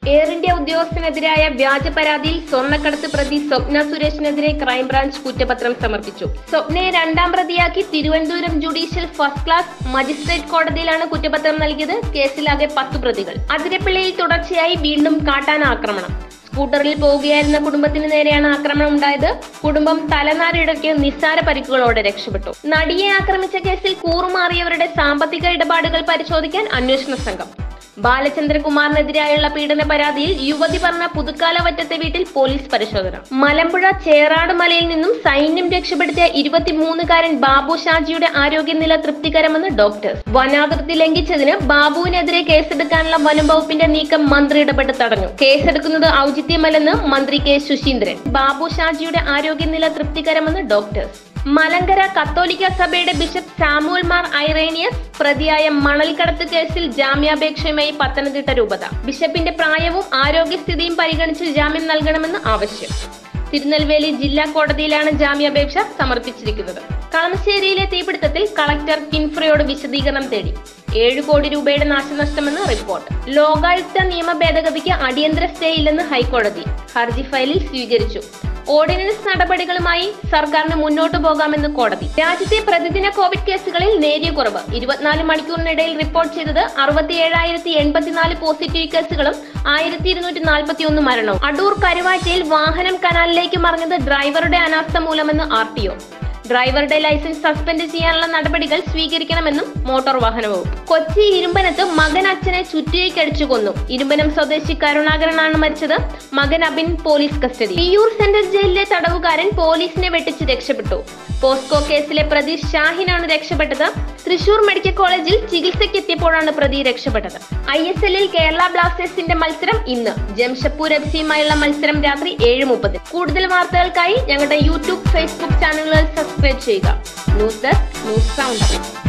air India ഉദ്യോഗസ്ഥനെതിരായ വ്യാജ പരാതിയിൽ സ്വർണ്ണക്കടത്ത് പ്രതി സ്വപ്ന സുരേഷിനെതിരെ ക്രൈംബ്രാഞ്ച് കുറ്റപത്രം സമർപ്പിച്ചു സ്വപ്നയെ രണ്ടാം പ്രതിയാക്കി Thiruvananthapuram judicial first class magistrate കോടതിയിലാണ് കുറ്റപത്രം നൽകിയത് കേസിലാകെ പത്ത് പ്രതികൾ അതിരപ്പിള്ളിയിൽ തുടർച്ചയായി വീണ്ടും കാട്ടാന ആക്രമണം സ്കൂട്ടറിൽ പോവുകയായിരുന്ന കുടുംബത്തിന് നേരെയാണ് ആക്രമണം ഉണ്ടായത് കുടുംബം തലനാരിടയ്ക്ക് നിസ്സാര പരിക്കുകളോടെ രക്ഷപ്പെട്ടു നടിയെ ആക്രമിച്ച കേസിൽ കൂറുമാറിയവരുടെ സാമ്പത്തിക ഇടപാടുകൾ പരിശോധിക്കാൻ അന്വേഷണ സംഘം ബാലചന്ദ്രകുമാറിനെതിരായുള്ള പീഡന പരാതിയിൽ യുവതി പറഞ്ഞ പുതുക്കാലവറ്റത്തെ വീട്ടിൽ പോലീസ് പരിശോധന മലമ്പുഴ ചേറാട് മലയിൽ നിന്നും സൈന്യം രക്ഷപ്പെടുത്തിയ ഇരുപത്തിമൂന്നുകാരൻ ബാബു ഷാജിയുടെ ആരോഗ്യനില തൃപ്തികരമെന്ന് ഡോക്ടേഴ്സ് വനാതിർത്തി ലംഘിച്ചതിന് ബാബുവിനെതിരെ കേസെടുക്കാനുള്ള വനം വകുപ്പിന്റെ നീക്കം മന്ത്രി ഇടപെട്ട് തടഞ്ഞു കേസെടുക്കുന്നത് ഔചിത്യമല്ലെന്ന് മന്ത്രി കെ ശുശീന്ദ്രൻ ബാബു ഷാജിയുടെ ആരോഗ്യനില തൃപ്തികരമെന്ന് ഡോക്ടേഴ്സ് മലങ്കര കത്തോലിക്ക സഭയുടെ ബിഷപ്പ് സാമുവൽ മാർ ഐറേനിയസ് പ്രതിയായ മണൽക്കടത്ത് കേസിൽ ജാമ്യാപേക്ഷയുമായി പത്തനംതിട്ട രൂപത ബിഷപ്പിന്റെ പ്രായവും ആരോഗ്യസ്ഥിതിയും പരിഗണിച്ച് ജാമ്യം നൽകണമെന്ന് ആവശ്യം തിരുനെൽവേലി ജില്ലാ കോടതിയിലാണ് ജാമ്യാപേക്ഷ സമർപ്പിച്ചിരിക്കുന്നത് കളമശ്ശേരിയിലെ തീപിടുത്തത്തിൽ കളക്ടർ കിൻഫ്രയോട് വിശദീകരണം തേടി ഏഴ് കോടി രൂപയുടെ നാശനഷ്ടമെന്ന് റിപ്പോർട്ട് ലോകായുക്ത നിയമ ഭേദഗതിക്ക് അടിയന്തര സ്റ്റേ ഇല്ലെന്ന് ഹൈക്കോടതി ഹർജി ഫയലിൽ സ്വീകരിച്ചു ഓർഡിനൻസ് നടപടികളുമായി സർക്കാരിന് മുന്നോട്ടു പോകാമെന്ന് കോടതി രാജ്യത്തെ പ്രതിദിന കോവിഡ് കേസുകളിൽ നേരിയ കുറവ് ഇരുപത്തിനാല് മണിക്കൂറിനിടയിൽ റിപ്പോർട്ട് ചെയ്തത് അറുപത്തിയേഴായിരത്തി എൺപത്തിനാല് പോസിറ്റീവ് കേസുകളും ആയിരത്തി ഇരുന്നൂറ്റി നാൽപ്പത്തി ഒന്ന് മരണവും അടൂർ കരുവാറ്റയിൽ വാഹനം കനാലിലേക്ക് മറിഞ്ഞത് ഡ്രൈവറുടെ അനാസ്ഥ മൂലമെന്ന് ആർ ടി ഒ ഡ്രൈവറുടെ ലൈസൻസ് സസ്പെൻഡ് ചെയ്യാനുള്ള നടപടികൾ സ്വീകരിക്കണമെന്നും മോട്ടോർ വാഹന വകുപ്പ് കൊച്ചി ഇരുമ്പനത്ത് മകൻ അച്ഛനെ ചുറ്റിയേക്കടിച്ചു കൊന്നു ഇരുമ്പനം സ്വദേശി കരുണാകരനാണ് മരിച്ചത് മകൻ Abin police custody Viyyur central ജയിലിലെ തടവുകാരൻ പോലീസിനെ വെട്ടിച്ച് രക്ഷപ്പെട്ടു പോസ്കോ കേസിലെ പ്രതി ഷാഹിനാണ് രക്ഷപ്പെട്ടത് തൃശൂർ മെഡിക്കൽ കോളേജിൽ ചികിത്സയ്ക്കെത്തിയപ്പോഴാണ് പ്രതി രക്ഷപ്പെട്ടത് ഐ എസ് എല്ലിൽ കേരള ബ്ലാസ്റ്റേഴ്സിന്റെ മത്സരം ഇന്ന് ജംഷഡ്പൂർ എഫ് സിയുമായുള്ള മത്സരം രാത്രി ഏഴ് മുപ്പതിന് കൂടുതൽ വാർത്തകൾക്കായി ഞങ്ങളുടെ യൂട്യൂബ് ഫേസ്ബുക്ക് ചാനലുകൾ സബ്സ്ക്രൈബ് ചെയ്യുക ന്യൂസ് ഡെസ്ക് ന്യൂസ് സൗണ്ട്